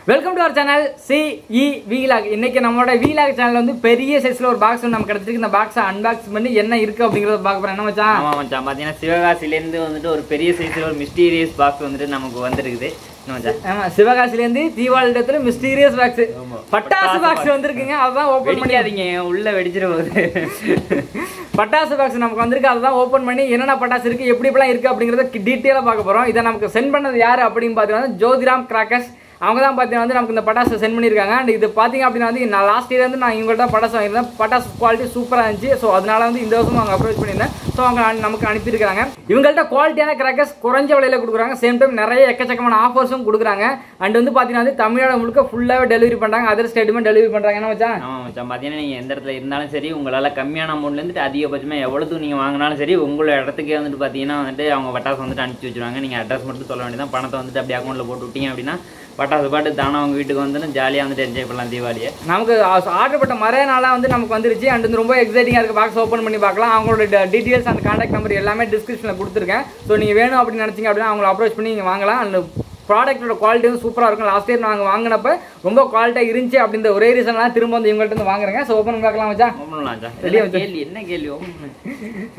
Welcome to our channel C E vlog இன்னைக்கு நம்மளோட vlog channel வந்து பெரிய சைஸ்ல ஒரு பாக்ஸ் நமக்கு கிடைச்சிருக்கு இந்த பாக்ஸை அன்பாக்ஸ் பண்ணி என்ன இருக்கு அப்படிங்கறத பார்க்க போறேன் என்ன மச்சான் ஆமா மச்சான் பாத்தீங்கன்னா சிவகாசிலேருந்து வந்துட்டு ஒரு பெரிய சைஸ்ல ஒரு மிஸ்டீரியஸ் பாக்ஸ் வந்துட்டு நமக்கு வந்திருக்குது என்ன மச்சான் ஆமா சிவகாசில இருந்து தீபாவளி மிஸ்டீரியஸ் பாக்ஸ் ஆமா. பட்டாசு பாக்ஸ் வந்திருக்குங்க அதான் ஓபன் பண்ணி வெடிக்காதீங்க உள்ள வெடிச்சிட போகுது பட்டாசு பாக்ஸ் நமக்கு வந்திருக்கு அதுதான் ஓபன் பண்ணி என்னென்ன பட்டாசு இருக்கு எப்படி எப்படிலாம் இருக்கு அப்படிங்கறத டீட்டெயிலாக பார்க்க போறோம் இதை நமக்கு சென்ட் பண்ணது யாரு அப்படின்னு பார்த்தீங்கன்னா ஜோதிராம் கிராக்கர்ஸ் அவங்க தான் பார்த்தீங்கன்னா வந்து நமக்கு இந்த பட்டாசு சென்ட் பண்ணியிருக்காங்க அண்ட் இது பார்த்தீங்க அப்படின்னா வந்து நான் லாஸ்ட் இயர் வந்து நான் இவங்கள்ட்ட பட்டாசு வாங்கியிருந்தேன் பட்டாசு குவாலிட்டி சூப்பராக இருந்துச்சு ஸோ அதனால வந்து இந்த வருஷம் அவங்க அப்ரோச் பண்ணியிருந்தேன் ஸோ அவங்க அனு- நமக்கு அனுப்பியிருக்காங்க இவங்கள்ட்ட குவாலிட்டியான கிராக்கர்ஸ் குறைஞ்ச விலையில கொடுக்குறாங்க சேம் டைம் நிறைய எக்கச்சக்கமான ஆஃபர்ஸும் கொடுக்குறாங்க அண்ட் வந்து பார்த்தீங்கன்னா வந்து தமிழ்நாடு முழுக்க ஃபுல்லாகவே டெலிவரி பண்ணுறாங்க அதர் ஸ்டேட்டுமே டெலிவரி பண்ணுறாங்க என்ன வச்சா ஆமா மச்சான் பாத்தீங்கன்னா நீங்க எந்த இடத்துல இருந்தாலும் சரி உங்களால கம்மியான அமௌண்ட்ல இருந்துட்டு அதிகபட்சமா எவ்வளவு நீங்க வாங்கினாலும் சரி உங்களோட இடத்துக்கே வந்துட்டு பாத்தீங்கன்னா வந்துட்டு அவங்க பட்டாசு வந்துட்டு அனுப்பிச்சு வச்சிருவாங்க நீங்க அட்ரஸ் மட்டும் சொல்ல வேண்டியதான் பணத்தை வந்துட்டு அப்படியே அக்கௌண்ட்ல போட்டு விட்டீங்க அப்படின்னா பட்டாசு பாட்டு தானே அவங்க வீட்டுக்கு வந்துட்டு ஜாலியா வந்துட்டு என்ஜாய் பண்ணலாம் தீபாவளியை நமக்கு ஆர்டர் பண்ண மறே நாளாக வந்து நமக்கு வந்துருச்சு அண்ட் வந்து ரொம்ப எக்ஸைட்டிங்காக இருக்குது பாக்ஸ் ஓப்பன் பண்ணி பார்க்கலாம் அவங்களோட டீட்டெயில்ஸ் அந்த காண்டாக்ட் நம்பர் எல்லாமே டிஸ்கிரிப்ஷனில் கொடுத்துருக்கேன் ஸோ நீங்கள் வேணும் அப்படின்னு நினச்சிங்க அப்படின்னா அவங்கள அப்ரோச் பண்ணி நீங்கள் வாங்கலாம் அந்த ப்ராடக்ட்டோட குவாலிட்டி வந்து சூப்பராக இருக்கும் லாஸ்ட் இயர் நாங்கள் வாங்கினப்ப ரொம்ப குவாலிட்டியாக இருந்துச்சு அப்படின்ற ஒரே ரீசன்லாம் திரும்ப வந்து இவங்கள்ட்ட வந்து வாங்குறேங்க ஸோ ஓப்பன் பண்ணி பார்க்கலாம் வச்சா ஓப்பன் பண்ணலாம் மச்சான். Ready ஆ இதெல்லாம் வச்சு. கேள்வி என்ன கேள்வி ஓப்பன் பண்ணு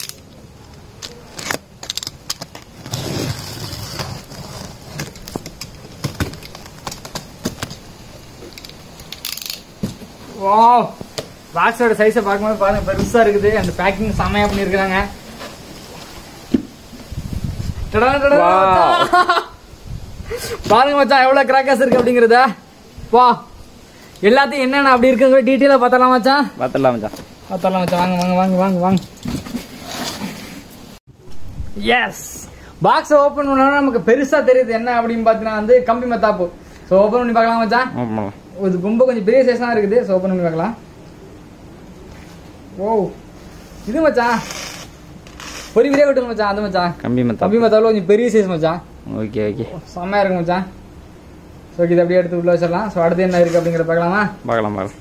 வா பாக்ஸோட சைஸை பார்க்கும்போது பாருங்க பெருசாக இருக்குது அந்த பேக்கிங் செம்மையாக பண்ணியிருக்கிறாங்க டடா, டடா, டடா. பாருங்க மச்சான் எவ்வளோ கிராக்கர்ஸ் இருக்கு அப்படிங்கிறத வா எல்லாத்தையும் என்னென்ன அப்படி இருக்குங்கிற டீட்டெயிலாக பார்த்தலாம் மச்சான் பார்த்துடலாம் மச்சான் பார்த்தலாம் மச்சான் வாங்க வாங்க வாங்க வாங்க வாங்க எஸ் பாக்ஸை ஓப்பன் பண்ணோம்னா நமக்கு பெருசா தெரியுது என்ன அப்படின்னு பார்த்தீங்கன்னா வந்து கம்பி மத்தாப்பு ஸோ ஓப்பன் பண்ணி பார்க்கலாம் மச்சான் ஓப்பன் பண்ணலாம் இது ரொம்ப கொஞ்சம் பெரிய சைஸ் தான் இருக்குது ஸோ ஓப்பன் பண்ணி பார்க்கலாம் ஓ இது மச்சான் பொறி விரைய விட்டுங்க மச்சான் அது மச்சான் கம்பி மத்தா கம்பி மத்தாப்புல கொஞ்சம் பெரிய சைஸ் மச்சான் ஓகே ஓகே செம்மையா இருக்கு மச்சான் ஸோ இது அப்படியே எடுத்து உள்ள வச்சிடலாம் ஸோ அடுத்து என்ன இருக்கு அப்படிங்கிறத பார்க்கலாமா பார்க்கலாம் பார்க்கலாம்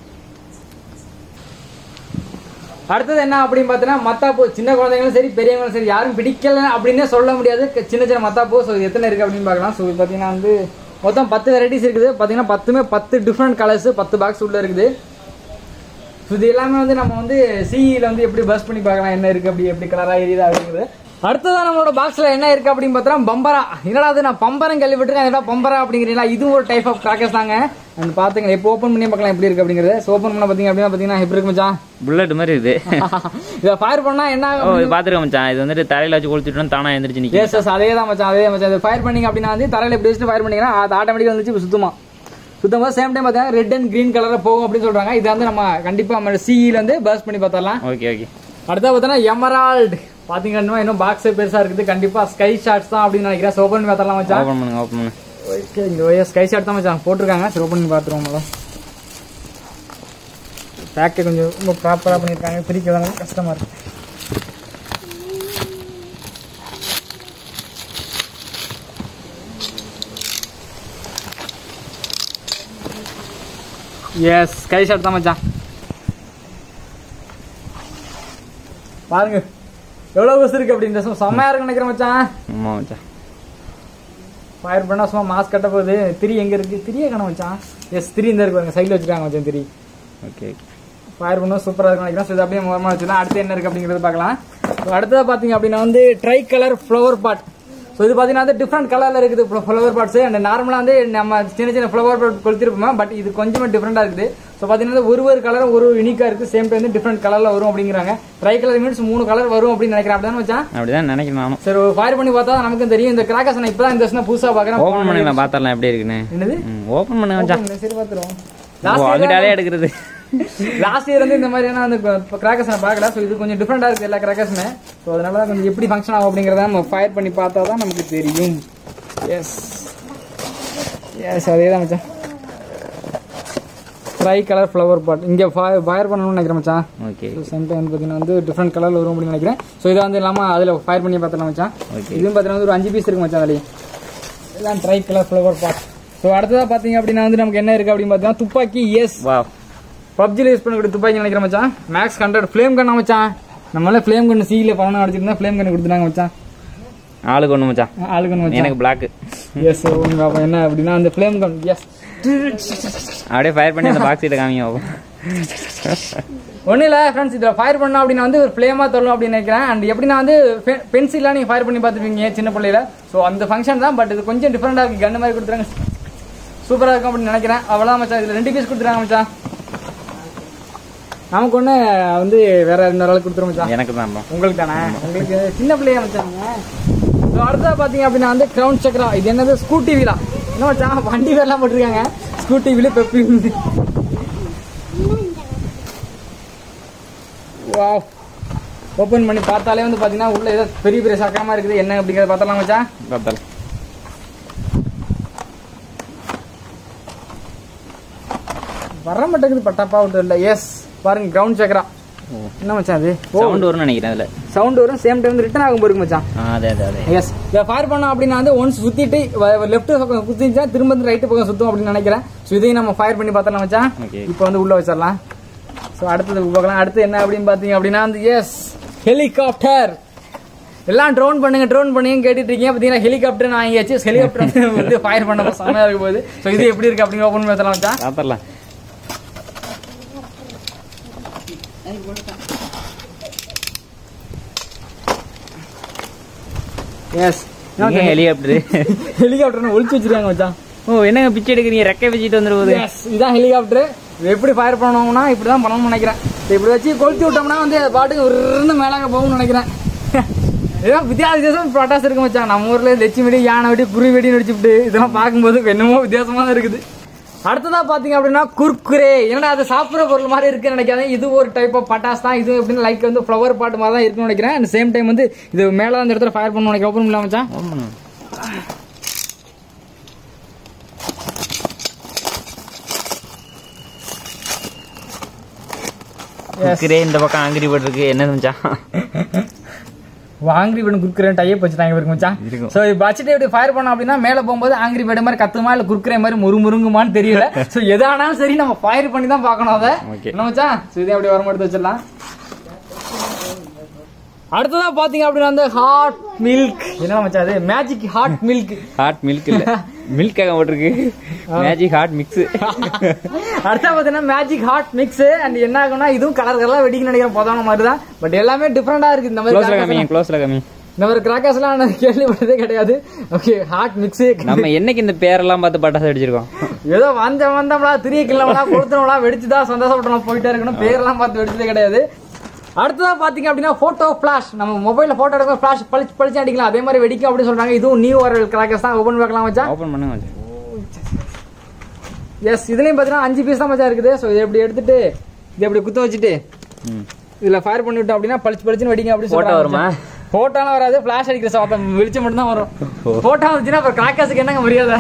அடுத்தது என்ன அப்படின்னு பார்த்தீங்கன்னா மத்தாப்பூ சின்ன குழந்தைங்களும் சரி பெரியவங்களும் சரி யாரும் பிடிக்கல அப்படின்னே சொல்ல முடியாது க- சின்ன சின்ன மத்தாப்பூ ஸோ இது எத்தனை இருக்கு அப்படின்னு பார்க்கலாம் ஸோ இது பார்த்தீங்கன்னா வந்து மொத்தம் பத்து வெரைட்டிஸ் இருக்குது பார்த்தீங்கன்னா பத்துமே பத்து டிஃப்ரெண்ட் கலர்ஸ் பத்து பாக்ஸ் உள்ள இருக்குது ஸோ இது எல்லாமே வந்து நம்ம வந்து சிஇல வந்து எப்படி பஸ் பண்ணி பார்க்கலாம் என்ன இருக்கு அப்படி எப்படி கலரா எரியுது அப்படிங்கிறது அடுத்ததான் நம்மளோட பாக்ஸ்ல என்ன இருக்கு அப்படின்னு பார்த்தா பம்பரா என்னடா அது நான் பம்பரம் கேள்விப்பட்டிருக்கேன் என்னடா பம்பரா அப்படிங்கிறீங்களா இதுவும் ஒரு டைப் ஆஃப் கிராக்கர்ஸ் தாங்க அண்ட் பாத்துங்க இப்போ ஓப்பன் பண்ணி பார்க்கலாம் எப்படி இருக்கு அப்படிங்கிறது ஸோ ஓப்பன் பண்ண பார்த்தீங்க அப்படின்னா பார்த்தீங்கன்னா எப்படி இருக்கு மச்சான் புல்லட் மாதிரி இருக்குது இதை ஃபயர் பண்ணா என்ன ஓ ஆகும் இது பார்த்துருக்கேன் மச்சான் இது வந்துட்டு தலையில வச்சு கொளுத்துட்டோம் தானா எந்திரிச்சு நிற்கும் எஸ் எஸ் அதே தான் மச்சான் அதே மச்சான் இது ஃபயர் பண்ணிங்க அப்படின்னா வந்து தரையில இப்படி வச்சுட்டு ஃபயர் பண்ணீங்கன்னா அது ஆட்டோமேட்டிக்காக வந்துச்சு இப்ப சுத்தமா சுத்தமா சேம் டைம் பார்த்தீங்கன்னா ரெட் அண்ட் கிரீன் கலர்ல போகும் அப்படின்னு சொல்றாங்க இது வந்து நம்ம கண்டிப்பா நம்ம சிஇல வந்து பர்ஸ் பண்ணி பார்த்தரலாம் ஓகே ஓகே அடுத்தா பார்த்தீங்கன்னா எமரால்டு பாத்தீங்கன்னா இன்னும் பாக்ஸே பெருசா இருக்குது கண்டிப்பா ஸ்கை ஷாட்ஸ் தான் அப்படின்னு நினைக்கிறேன் ஓப்பன் பண்ணி பார்த்தரலாம் மச்சான் ஓப்பன் பண்ணுங்க ஓப்பன் பண்ணுங்க ஓகே இங்க ஸ்கை ஷாட் தான் மச்சான் போட்டிருக்காங்க சரி ஓப்பன் பண்ணி பார்த்துருவோம் முதல்ல பேக்கை கொஞ்சம் ரொம்ப ப்ராப்பராக பண்ணியிருக்காங்க பிரிக்க தான் கஷ்டமா இருக்கு எஸ் ஸ்கை ஷாட் தான் மச்சான் பாருங்க எவ்வளவு பஸ் இருக்கு அப்படின்னு சும்மா செம்மையா இருக்கு நினைக்கிறேன் மச்சான் ஆமா மச்சான் ஃபயர் பண்ணா சும்மா மாஸ்க் கட்ட போகுது திரி எங்க இருக்கு திரியே காண வச்சான் எஸ் திரி இந்த இருக்கு பாருங்க சைடில் வச்சிருக்காங்க மச்சான் திரி ஓகே ஓகே ஃபயர் பண்ணா சூப்பரா இருக்கும் நினைக்கிறேன் ஸோ இது அப்படியே மரமா வச்சுலாம் அடுத்து என்ன இருக்கு அப்படிங்கறது பார்க்கலாம் So, அடுத்ததா பாத்தீங்க அப்படின்னா வந்து tri colour flower pot so இது பார்த்தீங்கன்னா வந்து டிஃப்ரெண்ட் கலர்ல இருக்குது ஃப்ளவர் பாட்ஸ் அண்ட் நார்மலாக வந்து நம்ம சின்ன சின்ன ஃப்ளவர் பாட் கொளுத்திருப்போமா பட் இது கொஞ்சமே டிஃப்ரெண்டாக இருக்குது ஸோ பார்த்தீங்கன்னா ஒரு ஒரு கலரும் ஒரு யூனிக்காக இருக்குது சேம் டைம் வந்து டிஃப்ரெண்ட் கலரில் வரும் அப்படிங்கிறாங்க ட்ரை கலர் மீன்ஸ் மூணு கலர் வரும் அப்படின்னு நினைக்கிறேன் அப்படிதான் மச்சான் அப்படிதான் நினைக்கிறேன் நானும் சரி ஃபயர் பண்ணி பார்த்தா நமக்கு தெரியும் இந்த கிராக்கர்ஸ் நான் இப்பதான் இந்த வருஷம் புதுசா பாக்குறேன் ஓப்பன் பண்ணுங்களேன் பார்த்துடலாம் எப்படி இருக்குன்னு என்னது ஓப்பன் பண்ணுங்க மச்சான் ஓப்பன் சரி பாத்துருவோம் ஓ, அங்கிட்டாலே எடுக்கிறது லாஸ்ட் இயர் வந்து இந்த மாதிரியான அந்த கிராக்கர்ஸ் நான் பார்க்கல ஸோ இது கொஞ்சம் டிஃப்ரெண்டா இருக்கு எல்லா கிராக்கர்ஸுமே ஸோ அதனால தான் கொஞ்சம் எப்படி ஃபங்க்ஷன் ஆகும் அப்படிங்கறத நம்ம ஃபயர் பண்ணி பார்த்தா தான் நமக்கு தெரியும் எஸ் எஸ் அதே தான் மச்சான் ட்ரை கலர் ஃப்ளவர் பாட் இங்கே ஃபயர் பண்ணணும்னு நினைக்கிறேன் மச்சான் ஓகே ஸோ சென்டர் வந்து பார்த்தீங்கன்னா வந்து டிஃப்ரெண்ட் கலர்ல வரும் அப்படின்னு நினைக்கிறேன் ஸோ இதை வந்து இல்லாமல் அதில் ஃபயர் பண்ணி பார்த்தலாம் மச்சான் Okay. இதுவும் பார்த்தீங்கன்னா வந்து ஒரு அஞ்சு பீஸ் இருக்கு மச்சான் அதுலேயும் இதெல்லாம் tri colour flower pot so அடுத்ததாக பார்த்தீங்க அப்படின்னா வந்து நமக்கு என்ன இருக்கு அப்படின்னு பார்த்தீங்கன்னா துப்பாக்கி எஸ் வா பப்ஜியில் யூஸ் பண்ணக்கூடிய துப்பாக்கி நினைக்கிறேன் மச்சான் மேக்ஸ் ஹண்ட்ரட் ஃப்ளேம் கன் மச்சான் நம்மளால ஃப்ளேம் கன் சீல பணம் அடிச்சிருந்தா ஃப்ளேம் கன் கொடுத்துட்டாங்க மச்சான் ஆளுக்கு ஒன்று மச்சான் ஆளுக்கு ஒன்று எனக்கு பிளாக் எஸ் ஒன்று பார்ப்போம் என்ன அப்படின்னா அந்த ஃப்ளேம் கன் எஸ் அப்படியே ஃபயர் பண்ணி அந்த பாக்ஸ் கிட்ட காமிங்க பாப்போம். ஒன்றும் இல்லை ஃப்ரெண்ட்ஸ் இதில் ஃபயர் பண்ணோம் அப்படின்னா வந்து ஒரு ஃப்ளேமாக தரணும் அப்படின்னு நினைக்கிறேன் அண்ட் எப்படின்னா வந்து பென்சிலாக நீங்கள் ஃபயர் பண்ணி பார்த்துருப்பீங்க சின்ன பிள்ளையில ஸோ அந்த ஃபங்க்ஷன் தான் பட் இது கொஞ்சம் டிஃப்ரெண்டாக இருக்குது கன்று மாதிரி கொடுத்துறாங்க சூப்பராக இருக்கும் அப்படின்னு நினைக்கிறேன் அவ்வளோ மச்சான் இதில் ரெண்டு பீஸ் கொடுத்துருக்காங்க மச்சான் நமக்கு ஒன்று வந்து வேற இன்னொரு ஆளுக்கு கொடுத்துரும் மச்சான் எனக்கு தான் bro. உங்களுக்கு தானே உங்களுக்கு சின்ன பிள்ளையா மச்சாங்க ஸோ அடுத்தது பார்த்தீங்க அப்படின்னா வந்து கிரவுண்ட் சக்கரா இது என்னது ஸ்கூட்டி வீலா என்ன மச்சான் வண்டி வேறலாம் போட்டிருக்காங்க ஸ்கூட்டி வீலு பெப்பி வா ஓப்பன் பண்ணி பார்த்தாலே வந்து பார்த்தீங்கன்னா உள்ள ஏதோ பெரிய பெரிய சக்கரமா இருக்குது என்ன அப்படிங்கிறத பார்த்தலாம் மச்சான் பார்த்தல் வர மாட்டேங்குது பட்டாப்பா விட்டு இல்லை எஸ் பாருங்க கிரவுண்ட் சக்கரா என்ன மச்சான் அது ஓ சவுண்ட் வரும்னு நினைக்கிறேன் அதில் சவுண்ட் வரும் சேம் டைம் ரிட்டர்ன் ஆகும் போருக்கு மச்சான் அதே அதே அதே எஸ் இதை ஃபயர் பண்ணோம் அப்படின்னா வந்து ஒன்ஸ் சுத்திட்டு லெஃப்ட் பக்கம் குத்திச்சா திரும்ப வந்து ரைட்டு பக்கம் சுத்தும் அப்படின்னு நினைக்கிறேன் ஸோ இதையும் நம்ம ஃபயர் பண்ணி பார்த்தலாம் மச்சான் Okay. இப்போ வந்து உள்ள வச்சிடலாம் ஸோ அடுத்தது பார்க்கலாம் அடுத்து என்ன அப்படின்னு பார்த்தீங்க அப்படின்னா வந்து எஸ் ஹெலிகாப்டர் எல்லாம் ட்ரோன் பண்ணுங்க ட்ரோன் பண்ணுங்க கேட்டுட்டு இருக்கீங்க பார்த்தீங்கன்னா ஹெலிகாப்டர் நான் வாங்கியாச்சு ஹெலிகாப்டர் வந்து ஃபயர் பண்ண செம்மையா இருக்க போகுது ஸோ இது எப்படி இருக்கு அப்படிங்கிற ஓப்பன் பண்ணி பார்த்தலாம் மச்சான் சாப்பிடலாம் எஸ் ஹெலிகாப்டர் ஹெலிகாப்டர் ஒழிச்சு வச்சிருக்காங்க மச்சான் ஓ என்னங்க பிச்சை எடுக்கிறீங்க ரெக்கை வச்சுட்டு வந்துரு போகுது Yes, இதான் ஹெலிகாப்டர் எப்படி ஃபயர் பண்ணணும்னா இப்படி தான் பண்ணணும்னு நினைக்கிறேன் இப்படி வச்சு கொளுத்தி விட்டோம்னா வந்து அது பாட்டுக்கு உருன்னு மேலாக போகும்னு நினைக்கிறேன் இதெல்லாம் வித்தியாச வித்தியாசம் பட்டாசு இருக்கு மச்சான் நம்ம ஊர்ல லட்சுமி வெடி யானை வெடி குருவி வெடின்னு வச்சுட்டு இதெல்லாம் பார்க்கும்போது என்னமோ வித்தியாசமா தான் இருக்குது அடுத்ததா பாத்தீங்க அப்படின்னா குர்குரே என்னடா அது சாப்பிட்ற பொருள் மாதிரி இருக்குன்னு நினைக்காத இது ஒரு டைப் ஆஃப் பட்டாஸ் தான் இது எப்படின்னு லைக் வந்து ஃப்ளவர் பாட் மாதிரி தான் இருக்குன்னு நினைக்கிறேன் அண்ட் சேம் டைம் வந்து இது மேல அந்த இடத்துல ஃபயர் பண்ணணும் நினைக்கிறேன் ஓப்பன் பண்ணலாம் மச்சான் ஆமாண்ணா. குக்கரே இந்த பக்கம் ஆங்கிரி போர்டு இருக்கு என்ன மச்சான் ஆங்கிரி பேர்டு குறுக்குறேன் டைப் வச்சுட்டாங்க இவருக்கு மச்சான் இருக்கும். சோ இப்போ வச்சுட்டு இப்படி ஃபயர் பண்ணோம் அப்படின்னா மேல போகும்போது ஆங்கிரி பேர்டு மாதிரி கத்துமா இல்ல குறுக்குற மாதிரி முரு முருங்குமான்னு தெரியல சோ எதானாலும் சரி நம்ம ஃபயர் பண்ணி தான் பார்க்கணும் அதை Okay. என்ன மச்சான் சோ இதே அப்படியே வரமா எடுத்து வச்சிடலாம் அடுத்ததா பாத்தீங்க அப்படின்னா வந்து ஹாட் மில்க் என்ன மச்சான் அது magic hot milk hot milk இல்ல மில்க்காக போட்டிருக்கு மேஜிக் ஹாட் மிக்ஸ் அடுத்தா பாத்தீங்கன்னா மேஜிக் ஹாட் மிக்ஸ் அண்ட் என்ன ஆகும்னா இதுவும் கலர் கலரா வெடிக்க நினைக்கிறேன் போதான மாதிரி தான் பட் எல்லாமே டிஃப்ரெண்டா இருக்கு இந்த மாதிரி க்ளோஸ்ல crackers காமிங்க க்ளோஸ்ல காமி இந்த மாதிரி கிராக்கர்ஸ் எல்லாம் நான் கேள்விப்பட்டதே கிடையாது ஓகே ஹாட் மிக்ஸ் நம்ம என்னைக்கு இந்த பேரெல்லாம் பார்த்து பட்டாசு அடிச்சிருக்கோம் ஏதோ வந்த வந்தோம்னா திரிய கிள்ளவனா கொளுத்தனவனா வெடிச்சுதான் சந்தோஷப்பட்டு போயிட்டே இருக்கணும் பேரெல்லாம் பார்த்து வெடிச்சதே கிடையாது அடுத்ததா பாத்தீங்க அப்படின்னா போட்டோ ஃபிளாஷ் நம்ம மொபைல்ல போட்டோ எடுக்க ஃபிளாஷ் பளிச்சு பளிச்சு அடிக்கலாம் அதே மாதிரி வெடிக்கும் அப்படின்னு சொல்றாங்க இதுவும் நியூ வர கிராக்கர்ஸ் தான் ஓபன் பார்க்கலாம் வச்சா ஓபன் பண்ணுங்க மச்சான். எஸ் இதுலயும் பாத்தீங்கன்னா அஞ்சு பீஸ் தான் மச்சா இருக்குது ஸோ இதை இப்படி எடுத்துட்டு இதை இப்படி குத்த வச்சுட்டு ம் இதுல ஃபயர் பண்ணி விட்டோம் அப்படின்னா பளிச்சு பளிச்சுன்னு வெடிங்க அப்படின்னு Photo வருமா? போட்டோலாம் வராது ஃபிளாஷ் அடிக்கிற சத்தம் வெளிச்சம் மட்டும் தான் வரும் போட்டோ வந்துச்சுன்னா அப்புறம் கிராக்கர்ஸுக்கு என்னங்க மரியாதை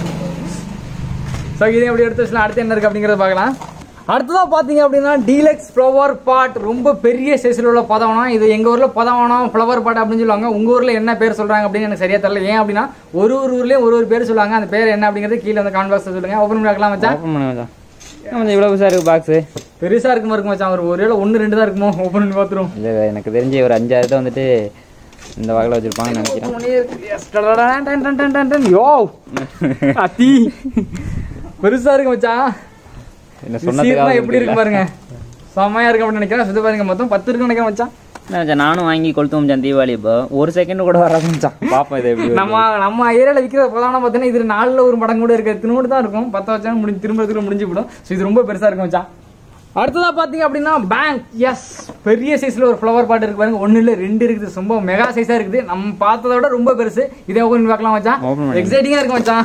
ஸோ இதை எப்படி எடுத்து வச்சுலாம் அடுத்து என்ன இருக்கு அப்படிங்கறத பார்க்கலாம் அடுத்ததா பாத்தீங்க அப்படின்னா டீலக்ஸ் ஃப்ளவர் பாட் ரொம்ப பெரிய சைஸ்ல உள்ள பதவனம் இது எங்க ஊர்ல பதவனம் ஃப்ளவர் பாட் அப்படின்னு சொல்லுவாங்க உங்க ஊர்ல என்ன பேர் சொல்றாங்க அப்படின்னு எனக்கு சரியா தெரியல ஏன் அப்படின்னா ஒரு ஒரு ஊர்லயும் ஒரு ஒரு பேர் சொல்லுவாங்க அந்த பேர் என்ன அப்படிங்கறது கீழே வந்து கான்பாக்ஸ் சொல்லுங்க ஓப்பன் பண்ணி பார்க்கலாம் மச்சான் ஓபன் பண்ணுங்க மச்சான் என்ன மச்சான் இவ்வளவு பெருசா இருக்கு பாக்ஸ் பெருசா இருக்குமா இருக்கும் மச்சான் ஒரு ஒரே ஒன்னு ரெண்டு தான் இருக்குமோ ஓப்பன் பண்ணி பாத்துருவோம் இல்ல எனக்கு தெரிஞ்சு ஒரு அஞ்சாறு தான் வந்துட்டு இந்த வகையில் வச்சிருப்பாங்கன்னு நினைக்கிறேன் யோ அத்தி பெருசா இருக்கு மச்சான் என்ன இது சீர்னா சொன்னதுக்காக எப்படி இருக்கு பாருங்க செம்மையா இருக்கு அப்படின்னு நினைக்கிறேன் சுத்தி பாருங்க மொத்தம் பத்து இருக்கு நினைக்கிறேன் மச்சான் என்ன மச்சான் நானும் வாங்கி கொளுத்து மச்சான் தீபாவளி இப்போ ஒரு செகண்ட் கூட வராது மச்சான் பாப்போம் இது எப்படி வருது. நம்ம நம்ம ஏரியால விற்கிற பிரதானம் பார்த்தீங்கன்னா இது நாலுல ஒரு மடங்கு கூட இருக்கு திரும்ப தான் இருக்கும் பத்து வச்சா முடிஞ்சு திரும்ப திரும்ப முடிஞ்சு விடும் ஸோ இது ரொம்ப பெருசா இருக்கும் மச்சான் அடுத்ததா பாத்தீங்க அப்படின்னா பேங்க் எஸ் பெரிய சைஸ்ல ஒரு ஃப்ளவர் பாட் இருக்கு பாருங்க ஒண்ணு இல்ல ரெண்டு இருக்குது ரொம்ப மெகா சைஸா இருக்குது நம்ம பார்த்ததை விட ரொம்ப பெருசு இதே ஓபன் பண்ணி பார்க்கலாம் மச்சான் Open பண்ணி. எக்ஸைட்டிங்கா இருக்கு மச்சான்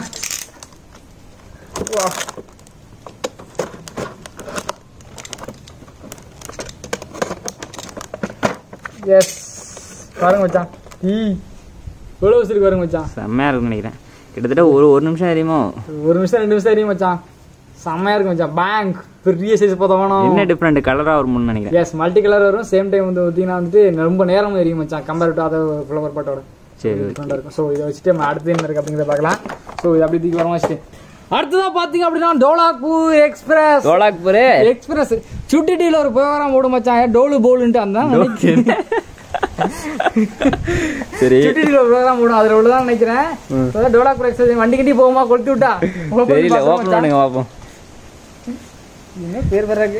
எஸ் பாருங்க மச்சான் ஈ எவ்வளவு வச்சிருக்கு பாருங்க மச்சான் செம்மையா இருக்கும்னு நினைக்கிறேன் கிட்டத்தட்ட ஒரு ஒரு நிமிஷம் தெரியுமோ ஒரு நிமிஷம் ரெண்டு நிமிஷம் தெரியும் மச்சான் செம்மையா இருக்கு மச்சான் பேங்க் பெரிய சைஸ் போதவனும் என்ன டிஃப்ரெண்ட் கலரா வரும்னு நினைக்கிறேன் எஸ் மல்டி கலர் வரும் சேம் டைம் வந்து பார்த்தீங்கன்னா வந்துட்டு ரொம்ப நேரம் எரியும் மச்சான் கம்பேர் டு அதர் ஃப்ளவர் பாட்டோட சரி டிஃப்ரெண்டாக இருக்கும் ஸோ இதை வச்சுட்டு நம்ம அடுத்து என்ன இருக்கு அப்படிங்கிறத பார்க்கலாம் ஸோ இது அப்படி தூக்கி வரமா வச்சுட்டு அடுத்ததா பாத்தீங்க அப்படின்னா டோலாக்பூர் எக்ஸ்பிரஸ் சோலாக்பூர் எக்ஸ்பிரஸ் சுட்டி டீல ஒரு விவகாரம் ஓடும் மச்சான் டோலு போலுன்ட்டு அந்த நினைக்கிறேன் சரி சுட்டிட்டு தான் போடும் அதுல உள்ளதான் நினைக்கிறேன் இப்பதான் டோலாக் பிரேக்ஸ் வண்டி கட்டி போகுமா கொளுத்தி விட்டா open பண்ணி தெரியல பார்ப்போம் ஓப்பன் மச்சான். பண்ணுங்க பார்ப்போம் என்ன பேர் வர்றாக்கு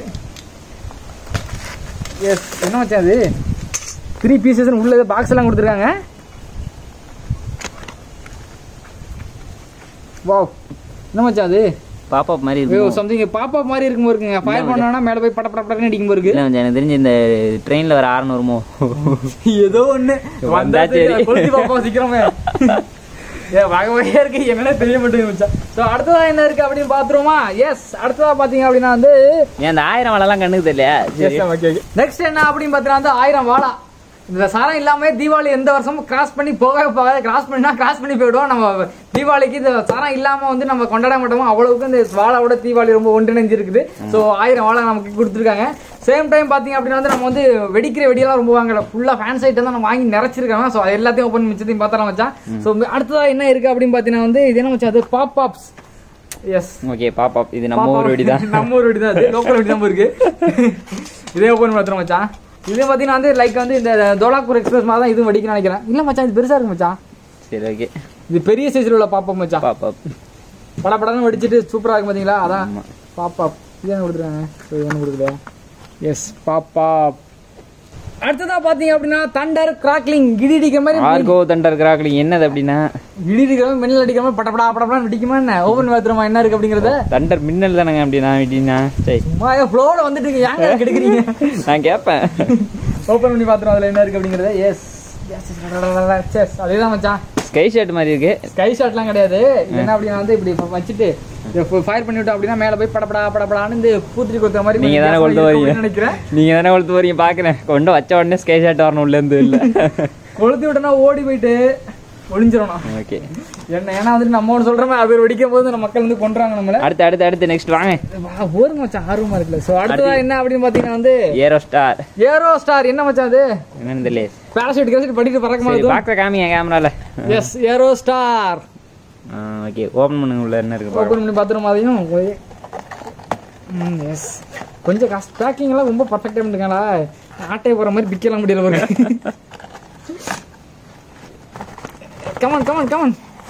எஸ் என்ன மச்சான் அது த்ரீ பீசஸ் உள்ள பாக்ஸ் எல்லாம் கொடுத்துருக்காங்க வாவ் என்ன மச்சான் அது பாப்பா மாதிரி ஐயோ இருக்கும் சம்திங் பாப்பா மாதிரி இருக்கும் இருக்குங்க ஃபயர் பண்ணோம்னா மேல போய் பட பட படன்னு அடிக்கும் போருக்கு இல்ல மச்சான், எனக்கு தெரிஞ்சு இந்த ட்ரெயின்ல வர ஆரன் வருமோ ஏதோ ஒண்ணு வந்தா வந்தா சரி. சரி கொளுத்தி பாப்போம் சீக்கிரமே ஏ வகை வகையா இருக்கு என்னன்னே தெரிய மாட்டேங்குது மச்சான் ஸோ அடுத்ததா என்ன இருக்கு அப்படின்னு பாத்துருவோமா எஸ் அடுத்ததா பாத்தீங்க அப்படின்னா வந்து ஏன் அந்த ஆயிரம் வளெல்லாம் கண்ணுக்கு தெரியல சரி நெக்ஸ்ட் என்ன அப்படின்னு பார்த்தீங்கன்னா வந்து ஆயிரம் வாழா இந்த சாரம் இல்லாம தீபாவளி எந்த வருஷமும் கிராஸ் பண்ணி போகவே போகாது கிராஸ் பண்ணா கிராஸ் பண்ணி போயிடுவோம் நம்ம தீபாவளிக்கு இந்த சாரம் இல்லாம வந்து நம்ம கொண்டாட மாட்டோமோ அவ்வளவுக்கு இந்த வாழாவோட தீபாவளி ரொம்ப ஒன்றிணைஞ்சு இருக்குது ஸோ ஆயிரம் வாழை நமக்கு கொடுத்துருக்காங்க சேம் டைம் பாத்தீங்க அப்படின்னா வந்து நம்ம வந்து வெடிக்கிற வெடியெல்லாம் ரொம்ப வாங்கல ஃபுல்லா ஃபேன்ஸ் ஐட்டம் தான் நம்ம வாங்கி நிறைச்சிருக்காங்க ஸோ எல்லாத்தையும் ஓப்பன் மிச்சத்தையும் பார்த்தலாம் மச்சான் ஸோ அடுத்ததா என்ன இருக்கு அப்படின்னு பாத்தீங்கன்னா வந்து இது என்ன மச்சான் அது பாப் பாப்ஸ் எஸ் ஓகே பாப்பா இது நம்ம ஊர் வெடி தான் நம்ம ஊர் வெடி தான் அது லோக்கல் வெடி தான் இருக்கு இதே ஓப்பன் பண்ணுறோம் மச்சான் இது பார்த்தீங்கன்னா வந்து லைக் வந்து இந்த தோலாப்பூர் எக்ஸ்பிரஸ் மாதிரி தான் இதுவும் வெடிக்கணும்னு நினைக்கிறேன் இல்லை மச்சான் இது பெருசா இருக்கு மச்சான் சரி ஓகே இது பெரிய சைஸ்ல உள்ள பாப்பா மச்சான் பாப்பா பட படம்னு வெடிச்சிட்டு சூப்பரா இருக்கு பாத்தீங்களா அதான் ஆமா. பாப்பா இது என்ன கொடுத்துருக்காங்க இது என்ன கொடுக்கல எஸ் பாப்பா அடுத்ததா பாத்தீங்க அப்படின்னா தண்டர் கிராக்லிங் இடி அடிக்கிற மாதிரி ஆர்கோ தண்டர் கிராக்லிங் என்னது அப்படின்னா இடி அடிக்கிற மாதிரி மின்னல் அடிக்கிற மாதிரி படப்படா படப்படான்னு வெடிக்குமா என்ன ஓபன் பாத்துருமா என்ன இருக்கு அப்படிங்கறத தண்டர் மின்னல் தானங்க அப்படின்னா அப்படின்னா சரி சும்மா ஃப்ளோல வந்துட்டு இருக்கு ஏங்க கெடுக்குறீங்க நான் கேட்பேன் ஓபன் பண்ணி பாத்துறோம் அதுல என்ன இருக்கு அப்படிங்கறத எஸ் எஸ் அதேதான் மச்சான் ஸ்கை ஷர்ட் மாதிரி இருக்கு ஸ்கை ஷாட்லாம் கிடையாது இது என்ன அப்படின்னா வந்து இப்படி வச்சுட்டு ஃபயர் பண்ணி விட்டோம் அப்படின்னா மேல போய் படப்படா படப்படான்னு இந்த பூத்திரி கொடுத்த மாதிரி நீங்க தானே கொஞ்சம் கொண்டு இருக்கும் வரீங்க அப்படின்னு நினைக்கிறேன் நீங்க தானே கொளுத்து வரீங்க பாக்குறேன் கொண்டு வச்ச உடனே ஸ்கை ஷர்ட் வரணும் உள்ள இருந்து இல்ல கொளுத்தி விட்டோம்னா ஓடி போயிட்டு ஒளிஞ்சிடணும் ஓகே என்ன ஏன்னா வந்துட்டு நம்ம ஒன்று சொல்றோமே அது வெடிக்கும் போது நம்ம மக்கள் வந்து கொண்டுறாங்க நம்மள அடுத்து அடுத்து அடுத்து நெக்ஸ்ட் வாங்க வா, போருங்க மச்சான் ஆர்வமா இருக்குல்ல ஸோ அடுத்ததா என்ன அப்படின்னு பாத்தீங்கன்னா வந்து ஏரோ ஸ்டார் ஏரோ ஸ்டார் என்ன மச்சான் அது என்னன்னு தெரியல பேராசூட் கேசட் படிட்டு பறக்க சரி மாதிரி பாக்குற காமிங்க கேமரால yes arrow star okay open பண்ணுங்க உள்ள என்ன இருக்கு பாக்கலாம். ஓப்பன் பண்ணி பார்த்துரும் அதையும் ம் எஸ் கொஞ்சம் காசு பேக்கிங் எல்லாம் ரொம்ப பர்ஃபெக்டாக பண்ணிருக்காங்களா ஆட்டையை போகிற மாதிரி பிக்கலாம் முடியல ஒரு கமான் கமான் கமான்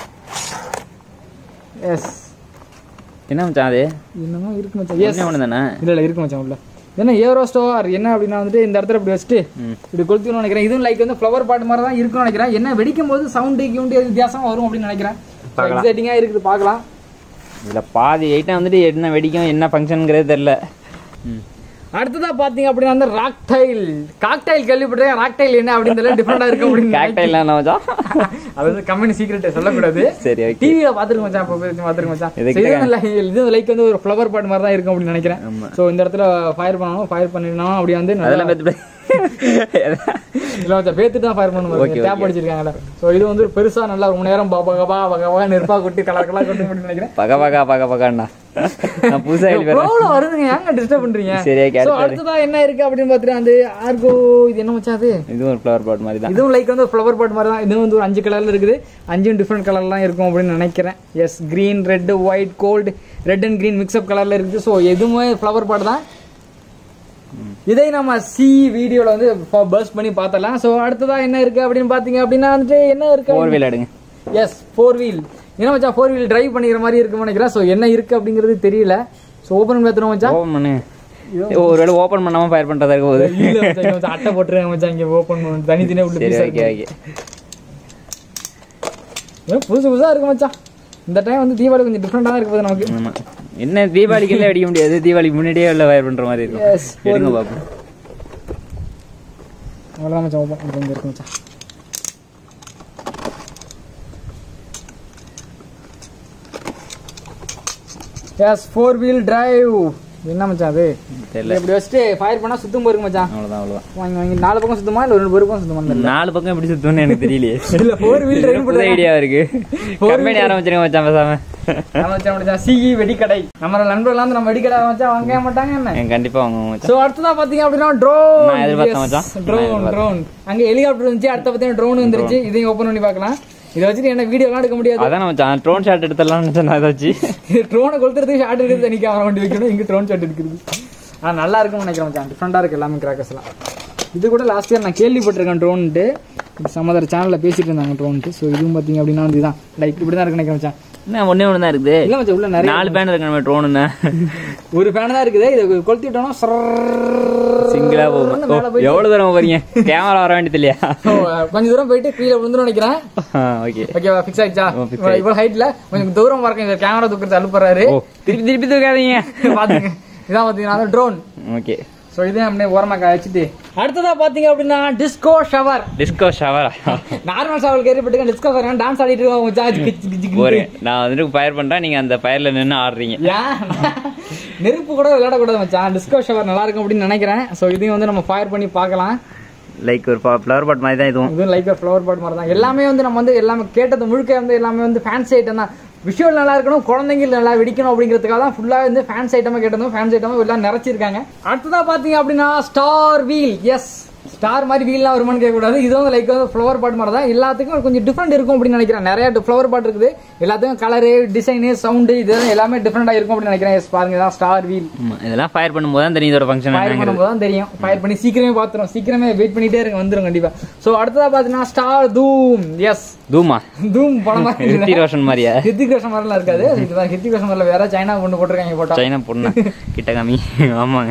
எஸ் என்ன மச்சான் அது என்னமோ இருக்கு மச்சான் எஸ் ஒண்ணே ஒண்ணு தானே இல்லை இல்லை இருக்கு மச்சான் உள்ள என்ன ஏரோ ஸ்டோர் என்ன அப்படின்னா வந்துட்டு இந்த இடத்துல இப்படி வச்சுட்டு ம். இப்படி கொளுத்திக்கணும்னு நினைக்கிறேன் இதுவும் லைக் வந்து ஃப்ளவர் பாட் மாதிரி தான் இருக்கும்னு நினைக்கிறேன் என்ன வெடிக்கும் போது சவுண்டு கிவுண்டு வித்தியாசம் வரும் அப்படின்னு நினைக்கிறேன் பார்க்கலாம். எக்ஸைட்டிங்காக இருக்குது பார்க்கலாம் இதுல பாதி ஐட்டம் வந்துட்டு என்ன வெடிக்கும் என்ன ஃபங்க்ஷனுங்கிறது தெரியல ம். அடுத்ததா பாத்தீங்க அப்படின்னா வந்து ராக்டைல் காக்டைல் கேள்விப்பட்டேன் ராக்டைல் என்ன அப்படின்னு தெரியல டிஃபரெண்டா இருக்கு அப்படின்னு காக்டைல் என்ன மச்சான் அது வந்து கம்பெனி சீக்கிரட் சொல்லக்கூடாது சரி ஓகே டிவியில பாத்துருக்க மச்சான் அப்ப போய் பாத்துருக்க மச்சான் எதுக்கு So, இதுவும் like- இது லைக் வந்து ஒரு ஃப்ளவர் பாட் மாதிரி தான் இருக்கும் அப்படின்னு நினைக்கிறேன் ஆமா. சோ இந்த இடத்துல ஃபயர் பண்ணணும் ஃபயர் பண்ணிடணும் அப்படி வந்து நல்லா- அதெல்லாம் பத்தி இல்ல மச்சான் பேத்துட்டு தான் ஃபயர் Okay, பண்ணணும் okay. டேப் அடிச்சிருக்காங்கல்ல சோ இது வந்து பெருசா நல்லா ரொம்ப நேரம் பா பா பா பா பா நெருப்பா கொட்டி கலர் கலர் கொட்டி அப்படின்னு நினைக்கிறேன் பக பகா பக பகாண்ணா நான் புதுசா எழுதி வரேன் ப்ரோல வருதுங்க ஏங்க டிஸ்டர்ப் பண்றீங்க சரி ஓகே சோ அடுத்து அடுத்ததா என்ன இருக்கு அப்படின்னு பாத்துட்டு அந்த ஆர்கோ இது என்ன மச்சான் அது இதுவும் ஒரு ஃப்ளவர் பாட் மாதிரி தான் இதுவும் லைக் வந்து ஃப்ளவர் பாட் மாதிரி தான் இதுவும் வந்து ஒரு அஞ்சு கலர்ல இருக்குது அஞ்சும் டிஃப்ரெண்ட் கலர்லாம் இருக்கும் அப்படின்னு நினைக்கிறேன் yes green red white gold red and green mix up கலர்ல இருக்குது ஸோ எதுவுமே ஃப்ளவர் பாட் தான் இதை நம்ம சி வீடியோல வந்து பர்ஸ்ட் பண்ணி பார்த்தலாம் ஸோ அடுத்ததா என்ன இருக்கு அப்படின்னு பாத்தீங்க அப்படின்னா வந்துட்டு என்ன இருக்கு ஃபோர் வீல் எடுங்க எஸ் ஃபோர் வீல் என்ன மச்சான் ஃபோர் வீல் டிரைவ் பண்ணிக்கிற மாதிரி இருக்கும்னு நினைக்கிறேன் ஸோ என்ன இருக்கு அப்படிங்கிறது தெரியல ஸோ ஓப்பன் பண்ணி பார்த்துருவோம் மச்சான் ஓபன் பண்ணு ஒருவேளை ஓபன் பண்ணாம ஃபயர் பண்றதா இருக்க போகுது இல்ல மச்சான், இங்க மச்சான் அட்டை போட்டுருக்காங்க மச்சான் இங்க ஓப்பன் பண்ணணும் தனித்தனியா உள்ள சரி piece ஆ ஓகே இருக்கு. ஓகே ஏன் புதுசு புதுசா இருக்கு மச்சான் இந்த டைம் வந்து தீபாவளி கொஞ்சம் டிஃப்ரெண்டா தான் இருக்கு போது நமக்கு ஆமா என்ன தீபாவளிக்கு எல்லாம் வெடிக்க முடியாது தீபாவளிக்கு முன்னாடியே உள்ள ஃபயர் பண்ற மாதிரி இருக்கும் Yes, எடுங்க பாப்போம் அவ்வளோதான் மச்சான் ஓப்பன் இப்போ இங்க இருக்கு மச்சான் எஸ் ஃபோர் வீல் டிரைவ் என்ன மச்சான் அது தெரியல இப்படி வச்சுட்டு ஃபயர் பண்ணா சுத்தம் போயிருக்கு மச்சான் அவ்வளவுதான் அவ்வளவுதான் வாங்கி வாங்கி நாலு பக்கம் சுத்தமா இல்ல ஒரு ரெண்டு பக்கம் சுத்தமா தெரியல நாலு பக்கம் எப்படி சுத்தணும்னு எனக்கு தெரியலையே இல்ல ஃபோர் வீல் டிரைவ் புது ஐடியா இருக்கு கம்பெனி ஆரம்பிச்சிருங்க மச்சான் பேசாம நம்ம மச்சான் மச்சான் சிஇ வெடிக்கடை நம்ம நண்பர்கள் வந்து நம்ம வெடிக்கடை மச்சான் வாங்க மாட்டாங்க என்ன ஏன் கண்டிப்பா வாங்க மச்சான் சோ அடுத்ததா பாத்தீங்க அப்படின்னா ட்ரோன் நான் எதிர்பார்த்தேன் மச்சான். நான் ட்ரோன் எதிர்பார்த்தேன். ட்ரோன் அங்க ஹெலிகாப்டர் இருந்துச்சு அடுத்த பாத்தீங்கன்னா ட்ரோன் வந்துருச்சு இதையும் ஓபன் பண்ணி பார்க்கலாம் இதை வச்சுட்டு என்ன வீடியோலாம் எடுக்க முடியாது அதான் மச்சான் ட்ரோன் ஷாட் எடுத்துடலாம்னு நினைச்சேன் நான் ஏதாச்சு ட்ரோனை கொளுத்துறதுக்கு ஷார்ட் எடுத்து தனி கேமரா வண்டி வைக்கணும் இங்க ட்ரோன் ஷாட் எடுக்கிறது ஆ நல்லா இருக்கும்னு நினைக்கிறேன் மச்சான் டிஃப்ரெண்டா இருக்கு எல்லாமே கிராக்கர்ஸ் எல்லாம் இது கூட லாஸ்ட் இயர் நான் கேள்விப்பட்டிருக்கேன் ட்ரோன்ட்டு சம்மதர் சேனலில் பேசிட்டு இருந்தாங்க ட்ரோன்ட்டு ஸோ இதுவும் பார்த்தீங்க அப்படின்னா வந்து இதுதான் லைக் இப்படி தான் இருக்கு நினைக்கிறேன் மச்சான் என்ன ஒண்ணே ஒன்று தான் இருக்குது இல்லை மச்சான் உள்ள நிறைய நாலு பேன் இருக்கு நம்ம ட்ரோனுன்னு ஒரு ஃபேன் தான் இருக்குது இதை கொளுத்தி விட்டோம்னா சிங்கிளா போகும் மேலே போய் எவ்வளவு தூரம் போறீங்க கேமரா வர வேண்டியது இல்லையா கொஞ்சம் தூரம் போயிட்டு கீழே விழுந்துரும் நினைக்கிறேன் ஓகே ஓகேவா ஃபிக்ஸ் ஆயிடுச்சா ஓ, fix இவ்வளவு ஹைட்ல கொஞ்சம் தூரம் வரக்கும் இந்த கேமரா தூக்கத்தை அனுப்புறாரு ஓ திருப்பி திருப்பி தூக்காதீங்க பாத்துங்க இதான் பாத்தீங்கன்னா ட்ரோன் ஓகே ஸோ இதே அப்படியே ஓரமா வச்சுட்டு அடுத்ததா பாத்தீங்க அப்படின்னா டிஸ்கோ ஷவர் டிஸ்கோ ஷவரா நார்மல் ஷவர் கேள்விப்பட்டிருக்கேன் டிஸ்கோ ஷவர் டான்ஸ் ஆடிட்டு இருக்கோம் மச்சான். ஜிக்கு, ஜிக்கு, ஜிக்கு. ஒரு நான் வந்துட்டு ஃபயர் பண்றேன் நீங்க அந்த ஃபயர்ல நின்னு ஆடுறீங்க ஏன் நெருப்பு கூட விளையாடக்கூடாது மச்சான் டிஸ்கோ ஷவர் நல்லா இருக்கும் அப்படின்னு நினைக்கிறேன் ஸோ இதையும் வந்து நம்ம ஃபயர் பண்ணி பார்க்கலாம் லைக் ஒரு ஃப்ளவர் பாட் மாதிரி தான் இதுவும் இதுவும் லைக் ஃப்ளவர் பாட் மாதிரி தான் எல்லாமே வந்து நம்ம வந்து எல்லாமே கேட்டது முழுக்க வந்து எல்லாமே வந்து ஃபேன்சி ஐட்டம் தான் விஷுவல் நல்லா இருக்கணும் குழந்தைங்க நல்லா வெடிக்கணும் அப்படிங்கிறதுக்காக தான் ஃபுல்லாக வந்து ஃபேன்ஸ் ஐட்டமாக கேட்டதும் ஃபேன்ஸ் ஐட்டமாக எல்லாம் நிறைச்சிருக்காங்க அடுத்ததா பார்த்தீங்க அப்படின்னா ஸ்டார் வீல் எஸ் ஸ்டார் மாதிரி வீல்லாம் வருமானு கேட்கக்கூடாது இது வந்து லைக் வந்து ஃப்ளவர் பாட் மாதிரி தான் எல்லாத்துக்கும் கொஞ்சம் டிஃப்ரெண்ட் இருக்கும் அப்படின்னு நினைக்கிறேன் நிறைய ஃப்ளவர் பாட் இருக்குது எல்லாத்துக்கும் கலரு டிசைனு சவுண்டு இதெல்லாம் எல்லாமே டிஃப்ரெண்டாக இருக்கும் அப்படின்னு நினைக்கிறேன் எஸ் பாருங்க தான் ஸ்டார் வீல் ஆமா, இதெல்லாம் ஃபயர் பண்ணும்போது தான் தெரியும் இதோட ஃபங்க்ஷன் ஃபயர் பண்ணும்போது தான் தெரியும் ஃபயர் பண்ணி சீக்கிரமே பார்த்துரும் சீக்கிரமே வெயிட் பண்ணிட்டே இருங்க வந்துரும் கண்டிப்பா ஸோ அடுத்ததா பார்த்தீங்கன்னா ஸ்டார் தூம் எஸ் தூமா தூம் படம் மாதிரி இல்ல. ரித்தி ரோஷன் மாதிரியா ஹித்திக் ரோஷன் மாதிரிலாம் இருக்காது இதுதான் ஹித்திக் ரோஷன் மாதிரில வேற சைனா கொண்டு போட்டிருக்காங்க போட்டா சைனா பொண்ணு கிட்ட காமி ஆமாங்க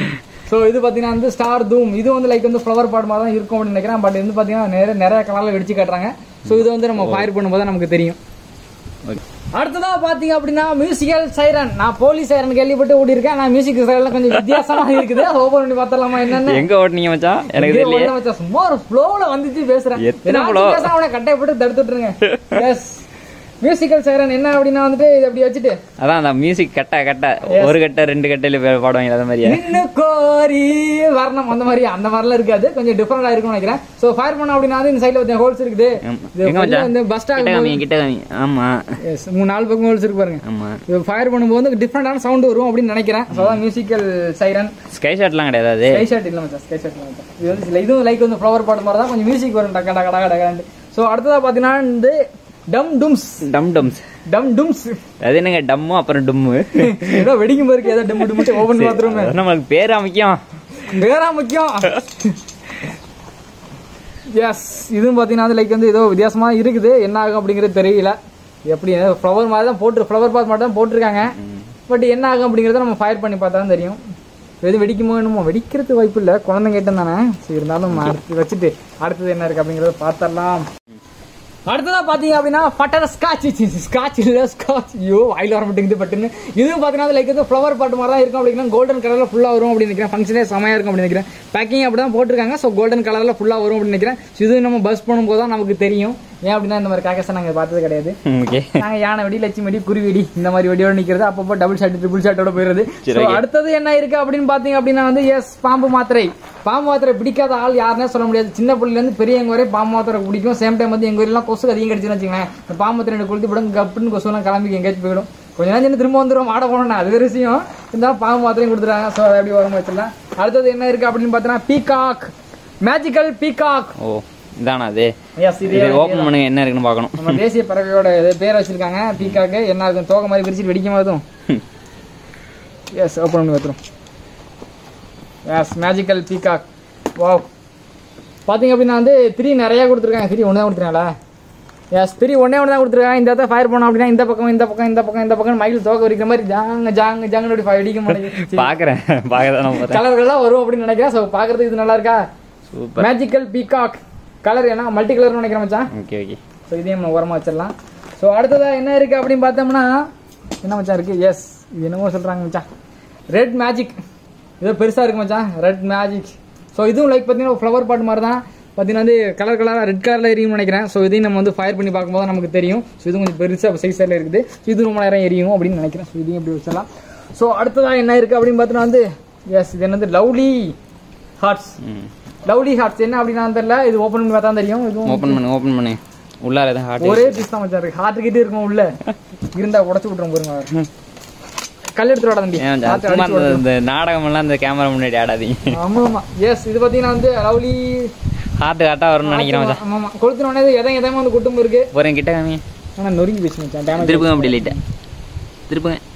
ஸோ இது பார்த்தீங்கன்னா வந்து ஸ்டார் தூம் இது வந்து லைக் வந்து ஃப்ளவர் பாட் மாதிரி தான் இருக்கும் அப்படின்னு நினைக்கிறேன் பட் இது வந்து பார்த்தீங்கன்னா நிறைய நிறைய கலரில் வெடிச்சு காட்டுறாங்க ஸோ இது வந்து நம்ம ஃபயர் பண்ணும்போது தான் நமக்கு தெரியும் ஓகே அடுத்ததா பாத்தீங்க அப்படின்னா மியூசிக்கல் சைரன் நான் போலீஸ் சைரன் கேள்விப்பட்டு ஓடி இருக்கேன் நான் மியூசிக் சைரன் கொஞ்சம் வித்தியாசமா இருக்குது ஓபன் பண்ணி பார்த்தலாமா என்னன்னு எங்க ஓட்டுனீங்க மச்சான் எனக்கு இதே தெரியல ஒண்ணு வச்சா சும்மா ஒரு ஃப்ளோல வந்துச்சு பேசுறேன் எத்தனை ஏதாச்சும் flow? பேசினா அவனை கட்டையை போட்டு தடுத்துட்டுருங்க எஸ் மியூசிக்கல் சைரன் என்ன அப்படின்னா வந்துட்டு இது அப்படி வச்சுட்டு அதான் அந்த மியூசிக் கட்ட கட்ட ஒரு கட்ட ரெண்டு கட்டையில பாடுவாங்க அந்த மாதிரியா நின்னு கோரி வரணும் அந்த மாதிரி அந்த மாதிரிலாம் இருக்காது கொஞ்சம் டிஃபரெண்டா இருக்கும்னு நினைக்கிறேன் சோ ஃபயர் பண்ண அப்படின்னா வந்து இந்த சைடுல கொஞ்சம் ஹோல்ஸ் இருக்குது ஆமா. இது எங்க வந்து மச்சான் இந்த பஸ் கிட்ட ஸ்டாப் காமி கிட்ட காமி ஆமா மூணு நாலு பக்கம் ஹோல்ஸ் இருக்கு பாருங்க ஆமா இது ஃபயர் பண்ணும்போது வந்து டிஃப்ரெண்டான சவுண்ட் வரும் அப்படின்னு நினைக்கிறேன் ஸோ அதான் மியூசிக்கல் சைரன் ஸ்கை ஷாட்லாம் கிடையாது அது ஸ்கை ஷாட் இல்லை மச்சான் ஸ்கை ஷாட் இல்லை மச்சான் இது வந்து சில இதுவும் லைக் வந்து ஃப்ளவர் பாட்டு மாதிரி தான் கொஞ்சம் மியூசிக் வரும் டக்கா டக்கா டக்கா டக்காண்டு ஸோ அடுத்ததா பார்த்தீங்கன்னா இந்த டம் டும்ஸ் டம் டம்ஸ் டம் டும்ஸ் அது என்னங்க டம்மு அப்புறம் டும்மு ஏதோ வெடிக்கும் போது ஏதோ டம் டும்ஸ் ஓபன் பாத்ரூம் அது நம்மளுக்கு பேரா முக்கியம் வேற முக்கியம் எஸ் இதுவும் பார்த்தீங்கன்னா லைக் வந்து ஏதோ வித்தியாசமா இருக்குது என்ன ஆகும் அப்படிங்கிறது தெரியல எப்படி ஃப்ளவர் மாதிரி தான் போட்டு ஃப்ளவர் பாத் மட்டும் தான் போட்டிருக்காங்க பட் என்ன ஆகும் அப்படிங்கிறத நம்ம ஃபயர் பண்ணி பார்த்தா தான் தெரியும் எது வெடிக்குமோ என்னமோ வெடிக்கிறது வாய்ப்பு இல்லை குழந்தைங்க கேட்டேன் தானே சரி இருந்தாலும் அடுத்து வச்சுட்டு அடுத்தது என்ன இருக்கு அப்படிங்கிறத பார்த்தரலாம் அடுத்ததா பாத்தீங்க அப்படின்னா பட்டர் ஸ்காட்ச் ஸ்காட்ச் இல்ல ஸ்காட்ச் ஐயோ வாயில வர மாட்டேங்குது பட்டுன்னு இதுவும் பாத்தீங்கன்னா லைக் வந்து ஃப்ளவர் பாட்டு மாதிரி தான் இருக்கும் அப்படின்னா கோல்டன் கலர்ல ஃபுல்லா வரும் அப்படின்னு நினைக்கிறேன் ஃபங்க்ஷனே செமையா இருக்கும் அப்படின்னு நினைக்கிறேன் பேக்கிங் அப்படி தான் போட்டிருக்காங்க ஸோ கோல்டன் கலர்ல ஃபுல்லா வரும் அப்படின்னு நினைக்கிறேன் So இது நம்ம பஸ் பண்ணும்போது தான் நமக்கு தெரியும் ஏன் அப்படின்னா இந்த மாதிரி காக்கஸை நாங்க பார்த்தது கிடையாது ஓகே நாங்க யானை வெடி லட்சுமி வெடி குருவி வெடி இந்த மாதிரி வெடியோட நிக்கிறது அப்பப்போ டபுள் ஷாட் ட்ரிபிள் ஷாட்டோட போயிருது சரி, So, okay. அடுத்தது என்ன இருக்கு அப்படின்னு பாத்தீங்க அப்படின்னா வந்து எஸ் பாம்பு மாத்திரை பாம்பு மாத்திரை பிடிக்காத ஆள் யாருன்னே சொல்ல முடியாது சின்ன பிள்ளைல இருந்து பெரியவங்க வரை பாம்பு மாத்திரை பிடிக்கும் சேம் டைம் வந்து எங்க ஊர்லாம் கொசு அதிகம் கிடைச்சுன்னு வச்சுங்களேன் இந்த பாம்பு மாத்திரை எனக்கு கொளுத்தி போடும் கப்புன்னு கொசுலாம் கிளம்பி எங்கேயாச்சும் போயிடும் கொஞ்ச நேரம் சென்று திரும்ப வந்துடும் ஆட போனோம்னா அது ஒரு விஷயம் இருந்தாலும் பாம்பு மாத்திரையும் கொடுத்துறாங்க ஸோ அதை எப்படி வரும் வச்சிடலாம் அடுத்தது என்ன இருக்கு அப்படின்னு பார்த்தீங்கன்னா பீகாக் மேஜிக்கல் பீகாக் ஓ இதானா அது எஸ் இது இது ஓபன் பண்ணுங்க என்ன இருக்குன்னு பார்க்கணும் நம்ம தேசிய பறவையோட இது பேர் வச்சிருக்காங்க பீகாக்கு என்ன இருக்கும் தோகை மாதிரி விரிச்சிட்டு வெடிக்கும் போதும் எஸ் ஓப்பன் பண்ணி வைத்துரும் எஸ் மேஜிக்கல் பீகாக் வாவ் பார்த்தீங்க அப்படின்னா வந்து த்ரீ நிறைய கொடுத்துருக்காங்க த்ரீ ஒன்று தான் கொடுத்துருக்காங்களா எஸ் த்ரீ ஒன்னே ஒன்று தான் கொடுத்துருக்காங்க இந்த இடத்த ஃபயர் பண்ணோம் அப்படின்னா இந்த பக்கம் இந்த பக்கம் இந்த பக்கம் இந்த பக்கம் மயில் தோகை வரிக்கிற மாதிரி ஜாங்க ஜாங்க ஜாங்க அப்படி fire அடிக்க மாட்டேங்குது பாக்குறேன் பாக்கதான் நான் பார்த்தேன் கலர்கள்லாம் வரும் அப்படின்னு நினைக்கிறேன் ஸோ பார்க்கறதுக்கு இது நல்லா இருக்கா சூப்பர் மேஜிக்கல் பீகாக் கலர் என்ன மல்டி கலர்னு நினைக்கிறேன் மச்சான் ஓகே ஓகே ஸோ இதையும் நம்ம உரமா வச்சிடலாம் ஸோ அடுத்ததா என்ன இருக்கு அப்படின்னு பார்த்தோம்னா என்ன மச்சான் இருக்கு எஸ் இது என்னமோ சொல்றாங்க மச்சான் ரெட் மேஜிக் ஏதோ பெருசா இருக்கு மச்சான் ரெட் மேஜிக் ஸோ இதுவும் லைக் பார்த்தீங்கன்னா ஃப்ளவர் பாட் மாதிரி தான் பார்த்தீங்கன்னா வந்து கலர் கலராக ரெட் கலரில் எரியும்னு நினைக்கிறேன் ஸோ இதையும் நம்ம வந்து ஃபயர் பண்ணி பார்க்கும்போது நமக்கு தெரியும் ஸோ இது கொஞ்சம் பெருசாக சைஸில் இருக்குது ஸோ இது ரொம்ப நேரம் எரியும் அப்படின்னு நினைக்கிறேன் ஸோ இதையும் இப்படி வச்சிடலாம் ஸோ அடுத்ததா என்ன இருக்கு அப்படின்னு பார்த்தோன்னா வந்து எஸ் இது என்னது லவ்லி ஹார்ட்ஸ் ம் லவ்லி ஹார்ட்ஸ் என்ன அப்படின்னா தெரியல இது ஓப்பன் பண்ணி பார்த்தா தெரியும் இதுவும் ஓபன் பண்ணு ஓபன் பண்ணு உள்ளார எதுவும் ஹார்ட் ஒரே பீஸ் தான் மச்சான் இருக்கு ஹார்ட் கிட்டே இருக்கும் உள்ள இருந்தா உடச்சு விட்டுரும் பாருங்க அவர். கல் எடுத்து விட தம்பி ஏன் ஹார்ட் சும்மா அடிச்சு இந்த- இந்த நாடகம் எல்லாம் இந்த கேமரா முன்னாடி ஆடாதீங்க விட்டுரும். ஆமா ஆமா எஸ் இது பாத்தீங்கன்னா வந்து லவ்லி ஹார்ட் ஹார்ட்டா வரும்னு நினைக்கிறேன் மச்சான் ஆமா ஆமா கொளுத்தின உடனே எதை எதமா வந்து குட்டும் இருக்கு போறேன் கிட்ட காமி ஆனா நொறுங்கி போச்சு மச்சான் டேமேஜ் திருப்புங்க அப்படி லைட்டா திருப்புங்க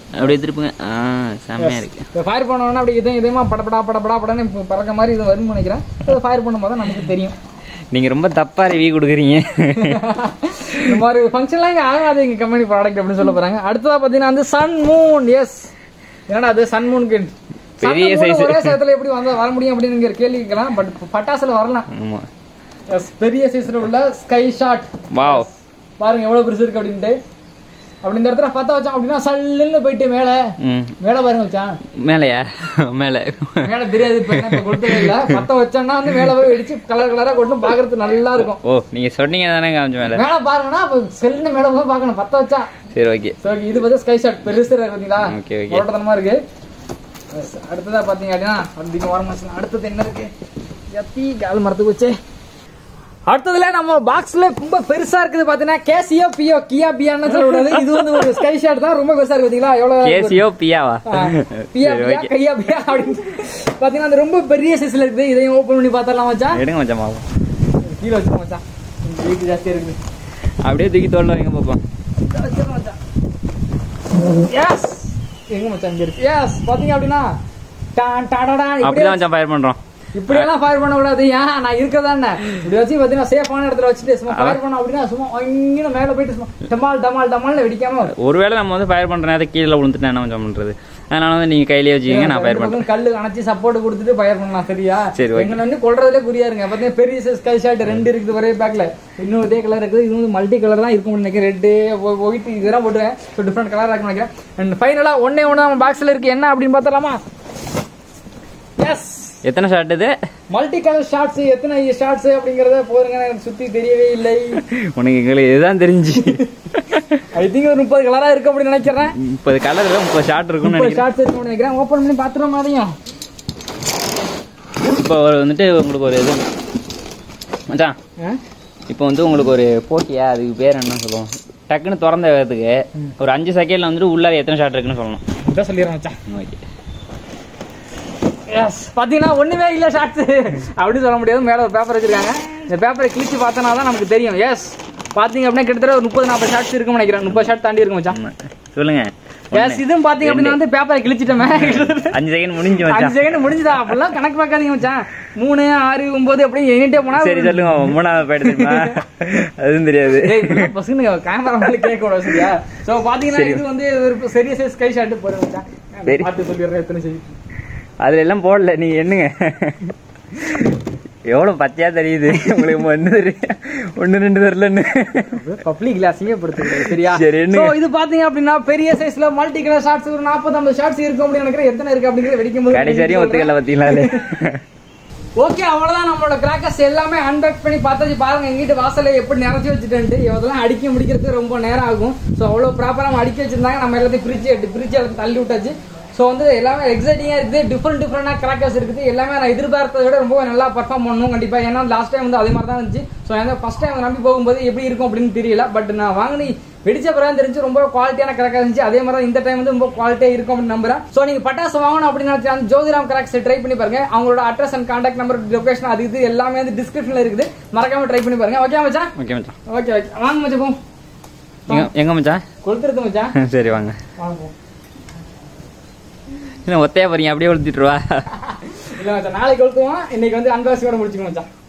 அப்படியே திருப்புங்க ஆ செம்மையா இருக்கு இப்போ ஃபயர் பண்ணோன்னா அப்படி இதயம் இதயமா படப்படா படப்படா படன்னு இப்போ பறக்க மாதிரி இது வரும்னு நினைக்கிறேன் அது ஃபயர் பண்ணும்போது தான் நமக்கு தெரியும் நீங்க ரொம்ப தப்பா ரிவ்யூ கொடுக்குறீங்க இந்த மாதிரி ஃபங்க்ஷன்லாம் இங்கே ஆகாது எங்கள் கம்பெனி ப்ராடக்ட் அப்படின்னு சொல்ல போறாங்க அடுத்ததா பார்த்தீங்கன்னா வந்து சன் மூன் எஸ் என்னடா அது சன் மூனுக்கு பெரிய size. ஒரே சேத்துல எப்படி வந்தா வர முடியும் அப்படின்னு நீங்க கேள்வி கேட்கலாம் பட் பட்டாசுல வரலாம் ஆமா Yes, பெரிய சைஸ்ல உள்ள ஸ்கை ஷாட் வாவ் பாருங்க எவ்வளவு பெருசு இருக்கு அப்படின்ட்டு அப்படி இந்த இடத்துல பத்த வச்சான் அப்படின்னா சல்லுன்னு போயிட்டு மேல ம் மேல பாருங்க வச்சான் மேலையா மேலே மேல தெரியாது இப்ப என்ன இப்ப கொடுத்ததே இல்ல பத்த வச்சான்னா வந்து மேல போய் வெடிச்சு கலர் கலரா கொண்டு பாக்குறதுக்கு நல்லா இருக்கும் ஓ நீங்க சொன்னீங்க தானே காமிச்ச மேலே மேல பாருங்கன்னா அப்ப செல்லுன்னு மேல போய் பார்க்கணும் பத்த வச்சா சரி ஓகே So, இது வந்து ஸ்கை ஷாட் பெருசு இருக்கு பாத்தீங்களா Okay, okay. ஓட்டத்தனமா இருக்கு Yes, அடுத்ததா பாத்தீங்க அப்படின்னா அதிக வாரம் அடுத்தது என்ன இருக்கு எத்தி கால் மரத்துக்கு வச்சு அடுத்ததுல நம்ம பாக்ஸ்ல ரொம்ப பெருசா இருக்குது பாத்தீங்கன்னா கேசியோ பியோ கியா பியான்னு சொல்லக்கூடாது இது வந்து ஒரு ஸ்கை ஷாட் தான் ரொம்ப பெருசா இருக்கு பாத்தீங்களா எவ்வளவு கேசியோ பியாவா ஆ, பியா சரி பியா ஓகே கையா பியா அப்படின்னு பாத்தீங்கன்னா அது ரொம்ப பெரிய சைஸ்ல இருக்குது இதையும் ஓபன் பண்ணி பார்த்தரலாம் மச்சான் எடுங்க மச்சான் பாப்போம் கீழே வச்சுக்கோ மச்சான் வெயிட் ஜாஸ்தியா இருக்குது அப்படியே தூக்கி தோல்ல வைங்க பாப்போம் வச்சிருக்கோம் மச்சான் எஸ் எங்க மச்சான் இங்க இருக்கு எஸ் பாத்தீங்க அப்படின்னா டான் டாடடா இப்படி அப்படிதான் மச்சான் ஃபயர் பண்றோம் இப்படி எல்லாம் ஃபயர் பண்ண கூடாது ஏன் நான் இருக்கதானே இப்படி வச்சு பாத்தீங்கன்னா சேஃபான இடத்துல வச்சுட்டு சும்மா ஃபயர் பண்ண அப்படின்னா சும்மா அங்கே மேல போயிட்டு சும்மா டமால் டமால் டமால்னு வெடிக்காம ஒருவேளை நம்ம வந்து ஃபயர் பண்ற நேரத்துக்கு கீழே விழுந்துட்டா என்ன மச்சான் பண்றது அதனால வந்து நீங்க கையிலேயே வச்சுக்கோங்க நான் ஃபயர் ரெண்டு பண்றேன் பக்கம் கல்லு அணைச்சு சப்போர்ட் கொடுத்துட்டு ஃபயர் பண்ணலாம் சரியா சரி, okay. எங்க வந்து கொள்றதுலே புரியாருங்க பாத்தீங்கன்னா பெரிய சைஸ் ஸ்கை ஷாட் ரெண்டு இருக்குது ஒரே பேக்ல இன்னும் இதே கலர் இருக்குது இது வந்து மல்டி கலர் தான் இருக்கும் நினைக்கிறேன் ரெட்டு ஒயிட் இதெல்லாம் போட்டுருக்கேன் ஸோ டிஃப்ரெண்ட் கலராக இருக்கும்னு நினைக்கிறேன் அண்ட் ஃபைனலா ஒன்னே ஒன்று நம்ம பாக்ஸ்ல இருக்கு என்ன அப்படின்னு பார்த்தலாமா எஸ் எத்தனை ஷாட் இது மல்டி கலர் ஷார்ட்ஸ் எத்தனை ஷார்ட்ஸ் அப்படிங்கறத போருங்க எனக்கு சுத்தி தெரியவே இல்லை உனக்கு எங்களுக்கு இதுதான் தெரிஞ்சு ஐ திங்க் ஒரு முப்பது கலரா இருக்கு அப்படின்னு நினைக்கிறேன் முப்பது கலர் முப்பது ஷாட் இருக்கும்னு முப்பது நினைக்கிறேன் ஷார்ட்ஸ் இருக்கும்னு நினைக்கிறேன் ஓப்பன் பண்ணி பாத்துருவோம் அதையும் இப்போ வந்துட்டு உங்களுக்கு ஒரு இது மச்சான் ஆ? இப்போ வந்து உங்களுக்கு ஒரு போட்டியா அதுக்கு பேர் என்ன சொல்லுவோம் டக்குன்னு திறந்த வேகத்துக்கு ஒரு அஞ்சு செகண்ட்ல வந்துட்டு உள்ளார எத்தனை ஷாட் இருக்குன்னு சொல்லணும் இதான் சொல்லிடுறேன் மச்சான் ஓகே எஸ் பாத்தீங்கன்னா ஒண்ணுமே இல்ல ஷார்ட்ஸ் அப்படி சொல்ல முடியாது மேல ஒரு பேப்பர் வச்சிருக்காங்க இந்த பேப்பரை கிழிச்சு பார்த்தனா தான் நமக்கு தெரியும் எஸ் பாத்தீங்க அப்படின்னா கிட்டத்தட்ட ஒரு முப்பது நாற்பது ஷார்ட்ஸ் இருக்கும்னு நினைக்கிறேன் முப்பது ஷாட் தாண்டி இருக்கும் மச்சான் சொல்லுங்க எஸ் இதுவும் பாத்தீங்க அப்படின்னா வந்து பேப்பரை கிழிச்சிட்டோமே அஞ்சு செகண்ட் முடிஞ்சு அஞ்சு மச்சான் செகண்ட் முடிஞ்சுதா அப்படிலாம் கணக்கு பார்க்காதீங்க மச்சான் மூணு ஆறு ஒன்பது அப்படி எண்ணிட்டே போனா சரி சொல்லுங்க மூணாவது போயிட்டு தெரியுமா அதுவும் தெரியாது டேய், இப்படிலாம் பசங்க கேமரா மேல கேட்க கூடாது சரியா சோ பாத்தீங்கன்னா சரி. இது வந்து ஒரு பெரிய சைஸ் ஸ்கை ஷாட் போடுங்க மச்சான் சரி. பார்த்து சொல்லிடுறேன் எத்தனை சைஸ் அதுல எல்லாம் போடல நீங்க என்னங்க எவ்வளவு பச்சையா தெரியுது உங்களுக்கு ஒண்ணு தெரியும் ஒண்ணு ரெண்டு தெரியலன்னு பப்ளிக்ல அசிங்கப்படுத்துறது சரியா சரி, என்னங்க? So, இது பாத்தீங்க அப்படின்னா பெரிய சைஸ்ல மல்டி கலர் ஷார்ட்ஸ் ஒரு 40 50 ஷார்ட்ஸ் இருக்கும் அப்படின்னு நினைக்கிறேன் எத்தனை இருக்கு அப்படிங்கறது வெடிக்கும் கடைசி வரையும் ஒத்துக்கல பாத்தீங்களா ஓகே அவ்வளவுதான் நம்மளோட கிராக்கர்ஸ் எல்லாமே அன்பேக் பண்ணி பார்த்தாச்சு பாருங்க எங்கிட்ட வாசல்ல எப்படி நிறைச்சு வச்சுட்டு இதெல்லாம் அடிக்க முடிக்கிறதுக்கு ரொம்ப நேரம் ஆகும் ஸோ அவ்வளவு ப்ராப்பரா நம்ம அடிக்க வச்சிருந்தாங்க நம்ம எல்லாத்தையும் பிரிச்சு எடுத்து பிரிச்சு எல்லாத்தையும் தள்ளி விட்டாச்சு ஸோ வந்து எல்லாமே எக்ஸைட்டிங்கா இருக்குது டிஃப்ரெண்ட் டிஃப்ரெண்டா கிராக்கர்ஸ் இருக்குது எல்லாமே நான் எதிர்பார்த்ததை விட ரொம்ப நல்லா பர்ஃபார்ம் பண்ணணும் கண்டிப்பா ஏன்னா லாஸ்ட் டைம் வந்து அதே மாதிரி தான் இருந்துச்சு ஸோ ஏன்னா ஃபர்ஸ்ட் டைம் நம்பி போகும்போது எப்படி இருக்கும் அப்படின்னு தெரியல பட் நான் வாங்கினி வெடிச்ச பிறகு தெரிஞ்சு ரொம்ப குவாலிட்டியான கிராக்கர் இருந்துச்சு அதே மாதிரி தான் இந்த டைம் வந்து ரொம்ப குவாலிட்டியா இருக்கும் அப்படின்னு நம்புறேன் ஸோ நீங்க பட்டாசு வாங்கணும் அப்படின்னு நினைச்சா அந்த ஜோதிராம் கிராக்ஸ் ட்ரை பண்ணி பாருங்க அவங்களோட address and contact number location அது இது எல்லாமே வந்து டிஸ்கிரிப்ஷன்ல இருக்குது மறக்காம ட்ரை பண்ணி பாருங்க ஓகே மச்சான் ஓகே மச்சான் ஓகே ஓகே வாங்க மச்சான் போ எங்க எங்க மச்சான் கொளுத்துறது மச்சான் சரி வாங்க வாங்க போ. என்ன ஒத்தையா போறீங்க அப்படியே விழுத்திட்டுருவா இல்ல மச்சான் நாளைக்கு கொளுத்துவோம் இன்னைக்கு வந்து அன்பாசியோட முடிச்சுக்கோ மச்சான்